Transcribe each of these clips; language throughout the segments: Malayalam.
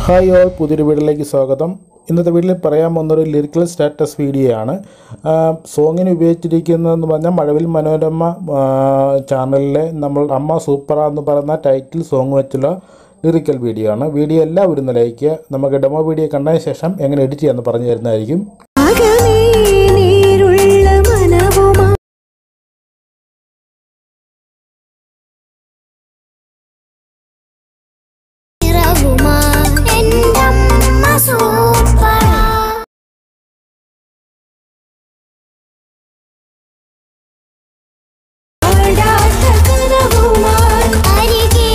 ഹായ് ഓൾ പുതിയൊരു വീഡിയോയിലേക്ക് സ്വാഗതം ഇന്നത്തെ വീഡിയോയിൽ പറയാൻ പോകുന്നൊരു ലിറിക്കൽ സ്റ്റാറ്റസ് വീഡിയോ ആണ് ആ, സോങ്ങിന് ഉപയോഗിച്ചിരിക്കുന്നതെന്ന് പറഞ്ഞാൽ മഴവിൽ മനോരമ ആ, ചാനലിലെ നമ്മൾ അമ്മ സൂപ്പറ എന്ന് പറയുന്ന ടൈറ്റിൽ സോങ് വെച്ചുള്ള ലിറിക്കൽ വീഡിയോ ആണ് വീഡിയോ എല്ലാവരും ലൈക്ക് നമുക്ക് ഡെമോ വീഡിയോ കണ്ടതിന് ശേഷം എങ്ങനെ എഡിറ്റ് ചെയ്യാമെന്ന് പറഞ്ഞു തരുന്നതായിരിക്കും അകമേ നീരുള്ള മനവുമാ നിറവുമാ എന്റമ്മ സൂപ്പറാ അരികെ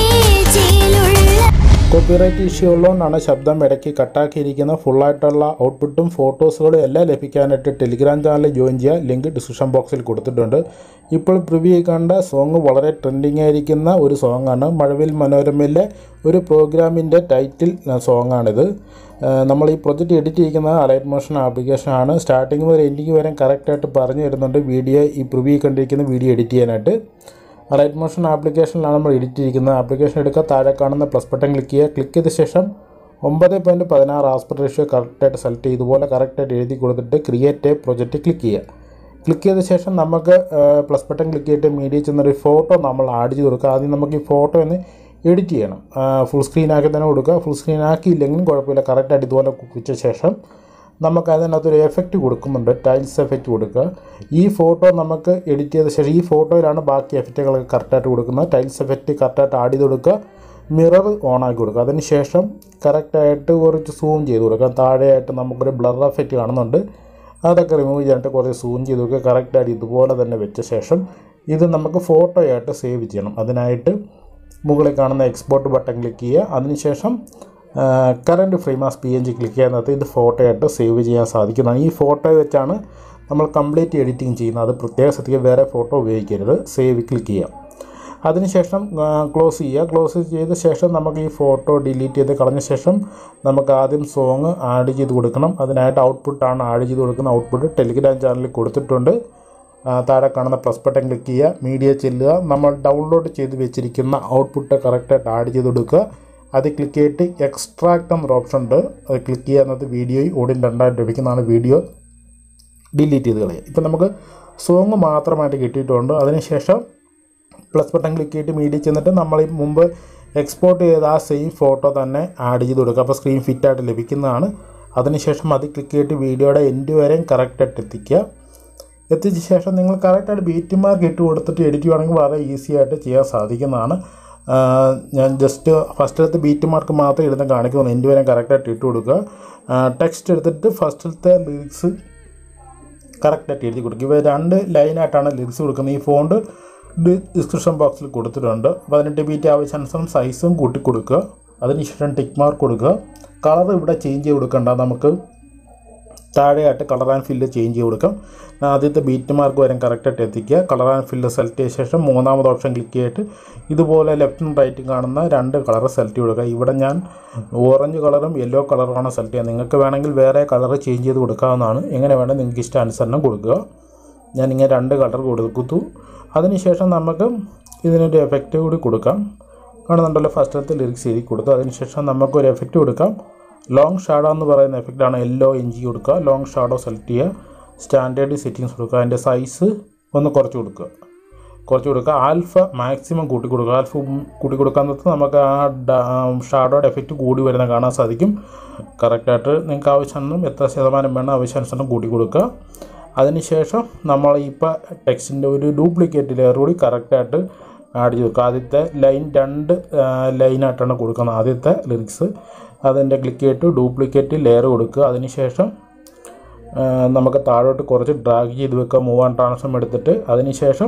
ചേലുള്ള കോപ്പിറൈറ്റ് ഇഷ്യൂ ഉള്ളതുകൊണ്ടാണ് ശബ്ദം ഇടയ്ക്ക് കട്ടാക്കിയിരിക്കുന്ന ഫുള്ളായിട്ടുള്ള ഔട്ട്പുട്ടും ഫോട്ടോസുകളും എല്ലാം ലഭിക്കാനായിട്ട് ടെലിഗ്രാം ചാനൽ ജോയിൻ ചെയ്യുക ലിങ്ക് ഡിസ്ക്രിപ്ഷൻ ബോക്സിൽ കൊടുത്തിട്ടുണ്ട് ഇപ്പോൾ പ്രിവ്യൂ കണ്ട സോങ് വളരെ ട്രെൻഡിങ് ആയിരിക്കുന്ന ഒരു സോങ്ങാണ് മഴവിൽ മനോരമയിലെ ഒരു പ്രോഗ്രാമിൻ്റെ ടൈറ്റിൽ സോങ്ങാണിത് നമ്മൾ ഈ പ്രൊജക്റ്റ് എഡിറ്റ് ചെയ്യിക്കുന്നത് അലൈറ്റ് മോഷൻ ആപ്ലിക്കേഷനാണ് സ്റ്റാർട്ടിങ് മുതൽ എൻഡിങ് വരെ കറക്റ്റായിട്ട് പറഞ്ഞു തരുന്നുണ്ട് വീഡിയോ ഈ പ്രിവ്യൂ കണ്ടിരിക്കുന്ന വീഡിയോ എഡിറ്റ് ചെയ്യാനായിട്ട് റൈറ്റ് മോഷൻ ആപ്ലിക്കേഷനിലാണ് നമ്മൾ എഡിറ്റ് ചെയ്തിരിക്കുന്നത് ആപ്ലിക്കേഷൻ എടുക്കുക താഴെ കാണുന്ന പ്ലസ് ബട്ടൺ ക്ലിക്ക് ചെയ്യുക ക്ലിക്ക് ചെയ്ത ശേഷം ഒമ്പത് പോയിൻറ്റ് പതിനാറ് ആസ്പെക്ട് റേഷ്യോ കറക്റ്റായിട്ട് സെലക്ട് ചെയ്ത് ഇതുപോലെ കറക്റ്റായിട്ട് എഴുതി കൊടുത്തിട്ട് ക്രിയേറ്റ് എ പ്രൊജക്റ്റ് ക്ലിക്ക് ചെയ്യുക ക്ലിക്ക് ചെയ്ത ശേഷം നമുക്ക് പ്ലസ് ബട്ടൺ ക്ലിക്ക് ചെയ്തിട്ട് മീഡിയ ചെന്നൊരു ഫോട്ടോ നമ്മൾ ആഡ് ചെയ്ത് കൊടുക്കുക ആദ്യം നമുക്ക് ഈ ഫോട്ടോ ഒന്ന് എഡിറ്റ് ചെയ്യണം ഫുൾ സ്ക്രീൻ ആക്കി തന്നെ കൊടുക്കുക ഫുൾ സ്ക്രീൻ ആക്കിയില്ലെങ്കിലും കുഴപ്പമില്ല കറക്റ്റായിട്ട് ഇതുപോലെ വെച്ച ശേഷം നമുക്ക് അതിനകത്തൊരു എഫക്റ്റ് കൊടുക്കുന്നുണ്ട് ടൈൽസ് എഫക്റ്റ് കൊടുക്കുക ഈ ഫോട്ടോ നമുക്ക് എഡിറ്റ് ചെയ്ത ശേഷം ഈ ഫോട്ടോയിലാണ് ബാക്കി എഫക്റ്റുകളൊക്കെ കറക്റ്റായിട്ട് കൊടുക്കുന്നത് ടൈൽസ് എഫക്റ്റ് കറക്റ്റായിട്ട് ആഡ് ചെയ്ത് കൊടുക്കുക മിറർ ഓൺ ആക്കി കൊടുക്കുക അതിന് ശേഷം കറക്റ്റായിട്ട് കുറച്ച് സൂം ചെയ്ത് കൊടുക്കുക താഴെയായിട്ട് നമുക്കൊരു ബ്ലർ എഫക്റ്റ് കാണുന്നുണ്ട് അതൊക്കെ റിമൂവ് ചെയ്യാനായിട്ട് കുറച്ച് സൂം ചെയ്ത് കൊടുക്കുക കറക്റ്റായിട്ട് ഇതുപോലെ തന്നെ വെച്ച ശേഷം ഇത് നമുക്ക് ഫോട്ടോയായിട്ട് സേവ് ചെയ്യണം അതിനായിട്ട് മുകളിൽ കാണുന്ന എക്സ്പോർട്ട് ബട്ടൺ ക്ലിക്ക് ചെയ്യുക അതിനുശേഷം current frame as P N G click ചെയ്യുന്നത് ഇത് ഫോട്ടോ ആയിട്ട് സേവ് ചെയ്യാൻ സാധിക്കുന്നതാണ് ഈ ഫോട്ടോ വെച്ചാണ് നമ്മൾ കംപ്ലീറ്റ് എഡിറ്റിംഗ് ചെയ്യുന്നത് അത് പ്രത്യേക സ്ഥിതിക്ക് വേറെ ഫോട്ടോ ഉപയോഗിക്കരുത് സേവ് ക്ലിക്ക് ചെയ്യാം അതിനുശേഷം ക്ലോസ് ചെയ്യുക ക്ലോസ് ചെയ്ത ശേഷം നമുക്ക് ഈ ഫോട്ടോ ഡിലീറ്റ് ചെയ്ത് കളഞ്ഞ ശേഷം നമുക്ക് ആദ്യം സോങ് ആഡ് ചെയ്ത് കൊടുക്കണം അതിനായിട്ട് ഔട്ട്പുട്ടാണ് ആഡ് ചെയ്ത് കൊടുക്കുന്ന ഔട്ട്പുട്ട് ടെലിഗ്രാം ചാനലിൽ കൊടുത്തിട്ടുണ്ട് ആ, താഴെ കാണുന്ന പ്ലസ് ബട്ടൺ ക്ലിക്ക് ചെയ്യുക മീഡിയ ചെല്ലുക നമ്മൾ ഡൗൺലോഡ് ചെയ്ത് വെച്ചിരിക്കുന്ന ഔട്ട്പുട്ട് കറക്റ്റായിട്ട് ആഡ് ചെയ്ത് കൊടുക്കുക അത് ക്ലിക്ക് ചെയ്തിട്ട് എക്സ്ട്രാക്ട് എന്നൊരു ഓപ്ഷൻ ഉണ്ട് അത് ക്ലിക്ക് ചെയ്യുന്നത് വീഡിയോയിൽ ഓടിൻ രണ്ടായിട്ട് ലഭിക്കുന്നതാണ് വീഡിയോ ഡിലീറ്റ് ചെയ്ത് കളയുക ഇപ്പം നമുക്ക് സോങ് മാത്രമായിട്ട് കിട്ടിയിട്ടുണ്ട് അതിനുശേഷം പ്ലസ് ബട്ടൺ ക്ലിക്ക് ചെയ്തിട്ട് മീഡിയ ചെന്നിട്ട് നമ്മൾ ഈ മുമ്പ് എക്സ്പോർട്ട് ചെയ്ത ആ സെയിം ഫോട്ടോ തന്നെ ആഡ് ചെയ്ത് കൊടുക്കുക അപ്പോൾ സ്ക്രീൻ ഫിറ്റായിട്ട് ലഭിക്കുന്നതാണ് അതിനുശേഷം അത് ക്ലിക്ക് ചെയ്തിട്ട് വീഡിയോയുടെ എൻഡ് വരെയും കറക്റ്റായിട്ട് എത്തിക്കുക എത്തിച്ച ശേഷം നിങ്ങൾ കറക്റ്റായിട്ട് ബീറ്റ് മാർക്ക് ഇട്ട് കൊടുത്തിട്ട് എഡിറ്റ് ചെയ്യുകയാണെങ്കിൽ വളരെ ഈസി ആയിട്ട് ചെയ്യാൻ സാധിക്കുന്നതാണ് ആ, ഞാൻ ജസ്റ്റ് ഫസ്റ്റിലത്തെ ബീറ്റ് മാർക്ക് മാത്രം എഴുതാൻ കാണിക്കുന്നു എൻഡ് വരെ കറക്റ്റായിട്ട് ഇട്ട് കൊടുക്കുക ടെക്സ്റ്റ് എടുത്തിട്ട് ഫസ്റ്റിലത്തെ ലിറിക്സ് കറക്റ്റായിട്ട് എഴുതി കൊടുക്കുക ഇവ രണ്ട് ലൈനായിട്ടാണ് ലിറിക്സ് കൊടുക്കുന്നത് ഈ ഫോണ്ട് ഡിസ്ക്രിപ്ഷൻ ബോക്സിൽ കൊടുത്തിട്ടുണ്ട് പതിനെട്ട് ബീറ്റ് ആവശ്യാനുസരണം സൈസും കൂട്ടി കൊടുക്കുക അതിനുശേഷം ടിക്ക് മാർക്ക് കൊടുക്കുക കളർ ഇവിടെ ചേഞ്ച് ചെയ്ത് കൊടുക്കണ്ട നമുക്ക് താഴെയായിട്ട് കളർ ആൻഡ് ഫില്ല് ചേഞ്ച് ചെയ്ത് കൊടുക്കാം ആദ്യത്തെ ബീറ്റ് മാർക്ക് വരെ കറക്റ്റായിട്ട് എത്തിക്കുക കളർ ആൻഡ് ഫില്ല് സെലക്ട് ചെയ്ത ശേഷം മൂന്നാമത് ഓപ്ഷൻ ക്ലിക്ക് ചെയ്തിട്ട് ഇതുപോലെ ലെഫ്റ്റും റൈറ്റും കാണുന്ന രണ്ട് കളർ സെലക്ട് ചെയ്ത് കൊടുക്കുക ഇവിടെ ഞാൻ ഓറഞ്ച് കളറും യെല്ലോ കളറുമാണ് സെലക്ട് ചെയ്യുക നിങ്ങൾക്ക് വേണമെങ്കിൽ വേറെ കളർ ചേഞ്ച് ചെയ്ത് കൊടുക്കാവുന്നതാണ് എങ്ങനെ വേണം നിങ്ങൾക്ക് ഇഷ്ടാനുസരണം കൊടുക്കുക ഞാനിങ്ങനെ രണ്ട് കളർ കൊടുത്തു അതിനുശേഷം നമുക്ക് ഇതിനൊരു എഫക്റ്റ് കൂടി കൊടുക്കാം കാണുന്നുണ്ടല്ലോ ഫസ്റ്റത്തെ ലിറിക്സ് എഴുതി കൊടുത്തു അതിനുശേഷം നമുക്കൊരു എഫക്റ്റ് കൊടുക്കാം ലോങ് ഷാഡോ എന്ന് പറയുന്ന എഫക്റ്റാണ് എല്ലോ എൻ ജി കൊടുക്കുക ലോങ് ഷാഡോ സെലക്ട് ചെയ്യുക സ്റ്റാൻഡേർഡ് സെറ്റിങ്സ് കൊടുക്കുക അതിൻ്റെ സൈസ് ഒന്ന് കുറച്ച് കൊടുക്കുക കുറച്ച് കൊടുക്കുക ആൽഫ മാക്സിമം കൂട്ടി കൊടുക്കുക ആൽഫ കൂട്ടി കൊടുക്കാൻ നേരത്ത് നമുക്ക് ആ ഷാഡോയുടെ എഫക്റ്റ് കൂടി വരുന്ന കാണാൻ സാധിക്കും കറക്റ്റായിട്ട് നിങ്ങൾക്ക് ആവശ്യാനുസരണം എത്ര ശതമാനം വേണം ആവശ്യാനുസരണം കൂട്ടി കൊടുക്കുക അതിനുശേഷം നമ്മൾ ഇപ്പോൾ ടെക്സ്റ്റിൻ്റെ ഒരു ഡ്യൂപ്ലിക്കേറ്റ് ലെയർ കൂടി കറക്റ്റായിട്ട് ആഡ് ചെയ്ത് കൊടുക്കുക ആദ്യത്തെ ലൈൻ രണ്ട് ലൈനായിട്ടാണ് കൊടുക്കുന്നത് ആദ്യത്തെ ലിറിക്സ് അതിൻ്റെ ക്ലിക്ക് ചെയ്തിട്ട് ഡ്യൂപ്ലിക്കേറ്റ് ലെയർ കൊടുക്കുക അതിനുശേഷം ആ, നമുക്ക് താഴോട്ട് കുറച്ച് ഡ്രാഗ് ചെയ്ത് വെക്കുക മൂവ് ആൻഡ് ട്രാൻസ്ഫോം എടുത്തിട്ട് അതിനുശേഷം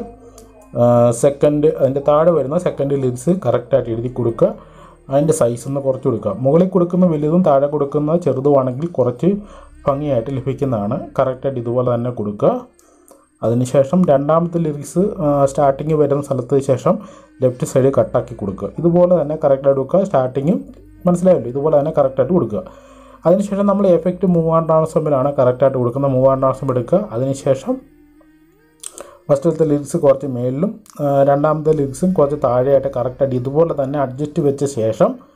സെക്കൻഡ് അതിൻ്റെ താഴെ വരുന്ന സെക്കൻഡ് ലിറിക്സ് കറക്റ്റായിട്ട് എഴുതി കൊടുക്കുക അതിൻ്റെ സൈസ് ഒന്ന് കുറച്ച് കൊടുക്കുക മുകളിൽ കൊടുക്കുന്ന വലുതും താഴെ കൊടുക്കുന്ന ചെറുതുമാണെങ്കിൽ കുറച്ച് ഭംഗിയായിട്ട് ലഭിക്കുന്നതാണ് കറക്റ്റായിട്ട് ഇതുപോലെ തന്നെ കൊടുക്കുക അതിനുശേഷം രണ്ടാമത്തെ ലിറിക്സ് സ്റ്റാർട്ടിങ് വരുന്ന സ്ഥലത്ത് ശേഷം ലെഫ്റ്റ് സൈഡ് കട്ടാക്കി കൊടുക്കുക ഇതുപോലെ തന്നെ കറക്റ്റായിട്ട് കൊടുക്കുക സ്റ്റാർട്ടിങ്ങും മനസ്സിലായല്ലോ ഇതുപോലെ തന്നെ കറക്റ്റായിട്ട് കൊടുക്കുക അതിനുശേഷം നമ്മൾ എഫക്റ്റ് മൂവ് ആൻഡ് ട്രാൻസ്ഫോമിലാണ് കറക്റ്റായിട്ട് കൊടുക്കുന്നത് മൂവ് ആൻഡ് ട്രാൻസ്ഫോം എടുക്കുക അതിനുശേഷം ഫസ്റ്റിലത്തെ ലിറിക്സ് കുറച്ച് മേളിലും ആ, രണ്ടാമത്തെ ലിറിക്സും കുറച്ച് താഴെയായിട്ട് കറക്റ്റായിട്ട് ഇതുപോലെ തന്നെ അഡ്ജസ്റ്റ് വെച്ച ശേഷം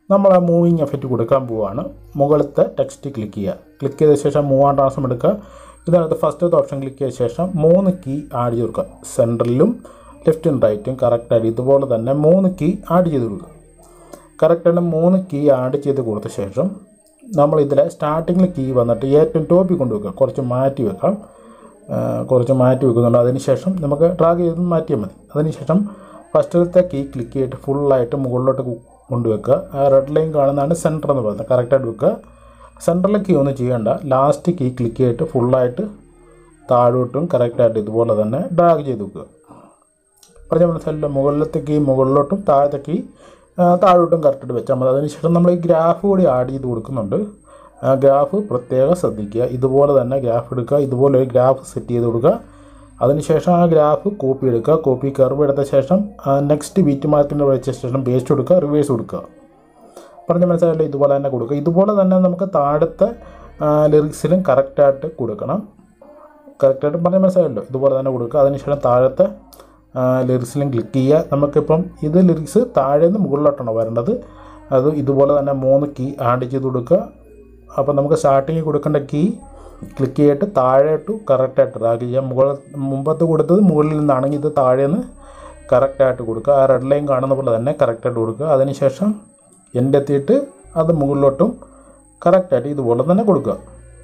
നമ്മൾ ആ മൂവിങ് എഫക്റ്റ് കൊടുക്കാൻ പോവുകയാണ് മുകളിലത്തെ ടെക്സ്റ്റ് ക്ലിക്ക് ചെയ്യുക ക്ലിക്ക് ചെയ്ത ശേഷം മൂവ് ആൻഡ് ട്രാൻസ്ഫോം എടുക്കുക ഇതിനകത്ത് ഫസ്റ്റത്തെ ഓപ്ഷൻ ക്ലിക്ക് ചെയ്ത ശേഷം മൂന്ന് കീ ആഡ് ചെയ്ത് കൊടുക്കുക സെൻട്രലിലും ലെഫ്റ്റും റൈറ്റും കറക്റ്റായിട്ട് ഇതുപോലെ തന്നെ മൂന്ന് കീ ആഡ് ചെയ്ത് കൊടുക്കുക കറക്റ്റായിട്ട് മൂന്ന് കീ ആഡ് ചെയ്ത് കൊടുത്ത ശേഷം നമ്മൾ ഇതിലെ സ്റ്റാർട്ടിങ്ങിൽ കീ വന്നിട്ട് ഏറ്റവും ടോപ്പിൽ കൊണ്ടുവെക്കുക കുറച്ച് മാറ്റി വെക്കാം ആ, കുറച്ച് മാറ്റി വെക്കുന്നുണ്ട് അതിന് ശേഷം നമുക്ക് ഡ്രാഗ് ചെയ്ത് മാറ്റിയാൽ മതി അതിന് ശേഷം ഫസ്റ്റിലത്തെ കീ ക്ലിക്ക് ചെയ്തിട്ട് ഫുള്ളായിട്ട് മുകളിലോട്ട് കു- കൊണ്ടുവെക്കുക ആ റെഡ് ലൈൻ കാണുന്നതാണ് സെൻറ്റർ എന്ന് പറയുന്നത് കറക്റ്റായിട്ട് വെക്കുക സെൻറ്ററിലെ കീ ഒന്നും ചെയ്യണ്ട ലാസ്റ്റ് കീ ക്ലിക്ക് ചെയ്തിട്ട് ഫുള്ളായിട്ട് താഴോട്ടും കറക്റ്റായിട്ട് ഇതുപോലെ തന്നെ ഡ്രാഗ് ചെയ്ത് വെക്കുക പറഞ്ഞ മനസ്സിലല്ലോ മുകളിലത്തെ കീ മുകളിലോട്ടും താഴത്തെ കീ ആ, താഴോട്ടും കറക്റ്റായിട്ട് വെച്ചാൽ മതി അതിനുശേഷം നമ്മൾ ഈ ഗ്രാഫ് കൂടി ആഡ് ചെയ്ത് കൊടുക്കുന്നുണ്ട് ആ ഗ്രാഫ് പ്രത്യേകം ശ്രദ്ധിക്കുക ഇതുപോലെ തന്നെ ഗ്രാഫ് എടുക്കുക ഇതുപോലെ ഒരു ഗ്രാഫ് സെറ്റ് ചെയ്ത് കൊടുക്കുക അതിനുശേഷം ആ ഗ്രാഫ് കോപ്പി എടുക്കുക കോപ്പി കർവ് എടുത്ത ശേഷം നെക്സ്റ്റ് ബീറ്റ് മാർക്കിൻ്റെ വെച്ച ശേഷം പേസ്റ്റ് കൊടുക്കുക റിവേഴ്സ് കൊടുക്കുക പറഞ്ഞ മനസ്സിലായല്ലോ ഇതുപോലെ തന്നെ കൊടുക്കുക ഇതുപോലെ തന്നെ നമുക്ക് താഴത്തെ ലിറിക്സിലും കറക്റ്റായിട്ട് കൊടുക്കണം കറക്റ്റായിട്ട് പറഞ്ഞ മനസ്സിലായല്ലോ ഇതുപോലെ തന്നെ കൊടുക്കുക അതിനുശേഷം താഴത്തെ ലിറിക്സിലും ക്ലിക്ക് ചെയ്യുക നമുക്കിപ്പം ഇത് ലിറിക്സ് താഴെ നിന്ന് മുകളിലോട്ടാണ് വരേണ്ടത് അത് ഇതുപോലെ തന്നെ മൂന്ന് കീ ആഡ് ചെയ്ത് കൊടുക്കുക അപ്പോൾ നമുക്ക് സ്റ്റാർട്ടിങ്ങിൽ കൊടുക്കേണ്ട കീ ക്ലിക്ക് ചെയ്തിട്ട് താഴോട്ട് കറക്റ്റായിട്ട് ഡ്രാഗ് ചെയ്യുക മുകൾ മുമ്പത്ത് കൊടുത്തത് മുകളിൽ നിന്നാണെങ്കിൽ ഇത് താഴെ നിന്ന് കറക്റ്റായിട്ട് കൊടുക്കുക ആ റെഡ് ലൈൻ കാണുന്ന പോലെ തന്നെ കറക്റ്റായിട്ട് കൊടുക്കുക അതിനുശേഷം എൻ്റെ എത്തിയിട്ട് അത് മുകളിലോട്ടും കറക്റ്റായിട്ട് ഇതുപോലെ തന്നെ കൊടുക്കുക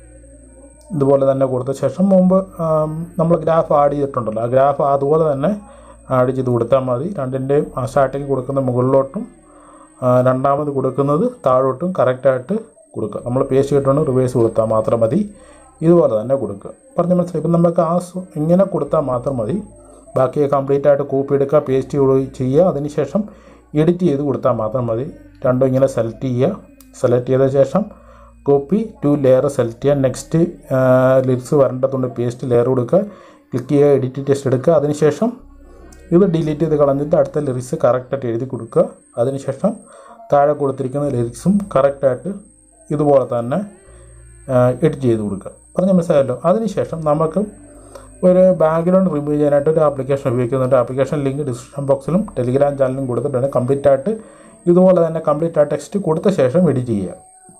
ഇതുപോലെ തന്നെ കൊടുത്ത ശേഷം മുമ്പ് നമ്മൾ ഗ്രാഫ് ആഡ് ചെയ്തിട്ടുണ്ടല്ലോ ആ ഗ്രാഫ് അതുപോലെ തന്നെ ആഡ് ചെയ്ത് കൊടുത്താൽ മതി രണ്ടിൻ്റെയും ആ സ്റ്റാർട്ടിങ് കൊടുക്കുന്ന മുകളിലോട്ടും ആ, രണ്ടാമത് കൊടുക്കുന്നത് താഴോട്ടും കറക്റ്റായിട്ട് കൊടുക്കുക നമ്മൾ പേസ്റ്റ് ചെയ്തിട്ടുണ്ട് റിവേഴ്സ് കൊടുത്താൽ മാത്രം മതി ഇതുപോലെ തന്നെ കൊടുക്കുക പറഞ്ഞ മനസ്സിലായി ഇപ്പം നമുക്ക് ആ സു- ഇങ്ങനെ കൊടുത്താൽ മാത്രം മതി ബാക്കി കംപ്ലീറ്റ് ആയിട്ട് കോപ്പി എടുക്കുക പേസ്റ്റ് ചെയ്യുക അതിനുശേഷം എഡിറ്റ് ചെയ്ത് കൊടുത്താൽ മാത്രം മതി രണ്ടും ഇങ്ങനെ സെലക്ട് ചെയ്യുക സെലക്ട് ചെയ്ത ശേഷം കോപ്പി ടു ലെയർ സെലക്ട് ചെയ്യുക നെക്സ്റ്റ് ലിറിക്സ് വരേണ്ടതുകൊണ്ട് പേസ്റ്റ് ലെയർ കൊടുക്കുക ക്ലിക്ക് ചെയ്യുക എഡിറ്റ് ടെസ്റ്റ് എടുക്കുക അതിനുശേഷം ഇത് ഡിലീറ്റ് ചെയ്ത് കളഞ്ഞിട്ട് അടുത്ത ലിറിക്സ് കറക്റ്റായിട്ട് എഴുതി കൊടുക്കുക അതിനുശേഷം താഴെ കൊടുത്തിരിക്കുന്ന ലിറിക്സും കറക്റ്റായിട്ട് ഇതുപോലെ തന്നെ എഡിറ്റ് ചെയ്ത് കൊടുക്കുക പറഞ്ഞ മനസ്സിലായല്ലോ അതിനുശേഷം നമുക്ക് ഒരു ബാക്ക്ഗ്രൗണ്ട് റിമൂവ് ചെയ്യാനായിട്ട് ഒരു ആപ്ലിക്കേഷൻ ഉപയോഗിക്കുന്നുണ്ട് ആപ്ലിക്കേഷൻ ലിങ്ക് ഡിസ്ക്രിപ്ഷൻ ബോക്സിലും ടെലിഗ്രാം ചാനലിലും കൊടുത്തിട്ടുണ്ട് കംപ്ലീറ്റ് ആയിട്ട് ഇതുപോലെ തന്നെ കംപ്ലീറ്റ് ആ ടെക്സ്റ്റ് കൊടുത്ത ശേഷം എഡിറ്റ് ചെയ്യുക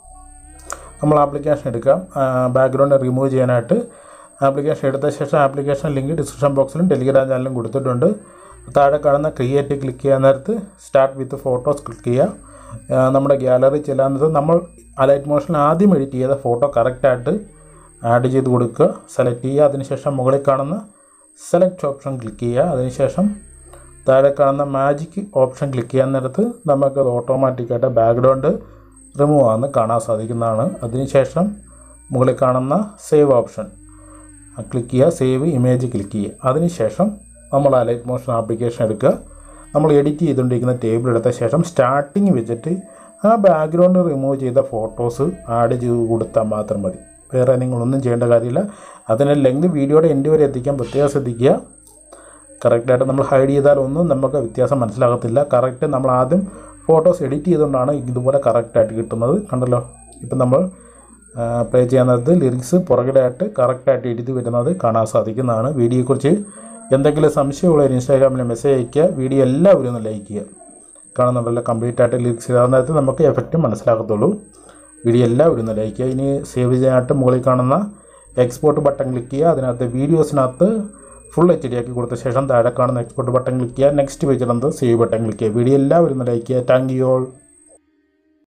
നമ്മൾ ആപ്ലിക്കേഷൻ എടുക്കാം ബാക്ക്ഗ്രൗണ്ട് റിമൂവ് ചെയ്യാനായിട്ട് ആപ്ലിക്കേഷൻ എടുത്ത ശേഷം ആപ്ലിക്കേഷൻ ലിങ്ക് ഡിസ്ക്രിപ്ഷൻ ബോക്സിലും ടെലിഗ്രാം ചാനലിലും കൊടുത്തിട്ടുണ്ട് താഴെ കാണുന്ന ക്രിയേറ്റ് ക്ലിക്ക് ചെയ്യാൻ നേരത്ത് സ്റ്റാർട്ട് വിത്ത് ഫോട്ടോസ് ക്ലിക്ക് ചെയ്യുക ആ, നമ്മുടെ ഗ്യാലറി ചെല്ലാൻ നേരത്ത് നമ്മൾ അലൈറ്റ് മോഷൻ ആദ്യം എഡിറ്റ് ചെയ്ത ഫോട്ടോ കറക്റ്റായിട്ട് ആഡ് ചെയ്ത് കൊടുക്കുക സെലക്ട് ചെയ്യുക അതിനുശേഷം മുകളിൽ കാണുന്ന സെലക്ട് ഓപ്ഷൻ ക്ലിക്ക് ചെയ്യുക അതിനുശേഷം താഴെ കാണുന്ന മാജിക് ഓപ്ഷൻ ക്ലിക്ക് ചെയ്യാൻ നേരത്ത് നമുക്കത് ഓട്ടോമാറ്റിക്കായിട്ട് ബാക്ക്ഗ്രൗണ്ട് റിമൂവ് ആണെന്ന് കാണാൻ സാധിക്കുന്നതാണ് അതിനുശേഷം മുകളിൽ കാണുന്ന സേവ് ഓപ്ഷൻ ക്ലിക്ക് ചെയ്യുക സേവ് ഇമേജ് ക്ലിക്ക് ചെയ്യുക അതിനുശേഷം നമ്മൾ ആ ലൈറ്റ് മോഷൻ ആപ്ലിക്കേഷൻ എടുക്കുക നമ്മൾ എഡിറ്റ് ചെയ്തുകൊണ്ടിരിക്കുന്ന ടേബിൾ എടുത്ത ശേഷം സ്റ്റാർട്ടിങ് വെച്ചിട്ട് ആ ബാക്ക്ഗ്രൗണ്ട് റിമൂവ് ചെയ്ത ഫോട്ടോസ് ആഡ് ചെയ്ത് കൊടുത്താൽ മാത്രം മതി വേറെ നിങ്ങളൊന്നും ചെയ്യേണ്ട കാര്യമില്ല അതിൻ്റെ ലെങ്ത് വീഡിയോയുടെ എൻഡ് വരെ എത്തിക്കാൻ പ്രത്യേകം ശ്രദ്ധിക്കുക കറക്റ്റായിട്ട് നമ്മൾ ഹൈഡ് ചെയ്താലൊന്നും നമുക്ക് വ്യത്യാസം മനസ്സിലാകത്തില്ല കറക്റ്റ് നമ്മൾ ആദ്യം ഫോട്ടോസ് എഡിറ്റ് ചെയ്തുകൊണ്ടാണ് ഇതുപോലെ കറക്റ്റായിട്ട് കിട്ടുന്നത് കണ്ടല്ലോ ഇപ്പം നമ്മൾ പ്ലേ ചെയ്യാൻ നേരത്ത് ലിറിക്സ് പുറകിലായിട്ട് കറക്റ്റായിട്ട് എഴുതി വരുന്നത് കാണാൻ സാധിക്കുന്നതാണ് വീഡിയോയെക്കുറിച്ച് എന്തെങ്കിലും സംശയമുള്ളവർ ഇൻസ്റ്റാഗ്രാമിൽ മെസ്സേജ് അയയ്ക്കുക വീഡിയോ എല്ലാവരും ഒന്ന് ലൈക്ക് ചെയ്യുക കാണുന്നുണ്ടല്ലോ കംപ്ലീറ്റ് ആയിട്ട് ലിറിക്സ് ഇടാൻ നേരത്ത് നമുക്ക് എഫക്റ്റ് മനസ്സിലാക്കത്തുള്ളൂ വീഡിയോ എല്ലാവരും ഒന്ന് ലൈക്ക് ചെയ്യുക ഇനി സേവ് ചെയ്യാനായിട്ട് മുകളിൽ കാണുന്ന എക്സ്പോർട്ട് ബട്ടൺ ക്ലിക്ക് ചെയ്യുക അതിനകത്ത് വീഡിയോസിനകത്ത് ഫുൾ എച്ച് ഡി ആക്കി കൊടുത്ത ശേഷം താഴെ കാണുന്ന എക്സ്പോർട്ട് ബട്ടൺ ക്ലിക്ക് ചെയ്യുക നെക്സ്റ്റ് പേജിലെന്ത് സേവ് ബട്ടൺ ക്ലിക്ക് ചെയ്യുക വീഡിയോ എല്ലാവരും ഒന്ന് ലൈക്ക് ചെയ്യുക താങ്ക് യു ഓൾ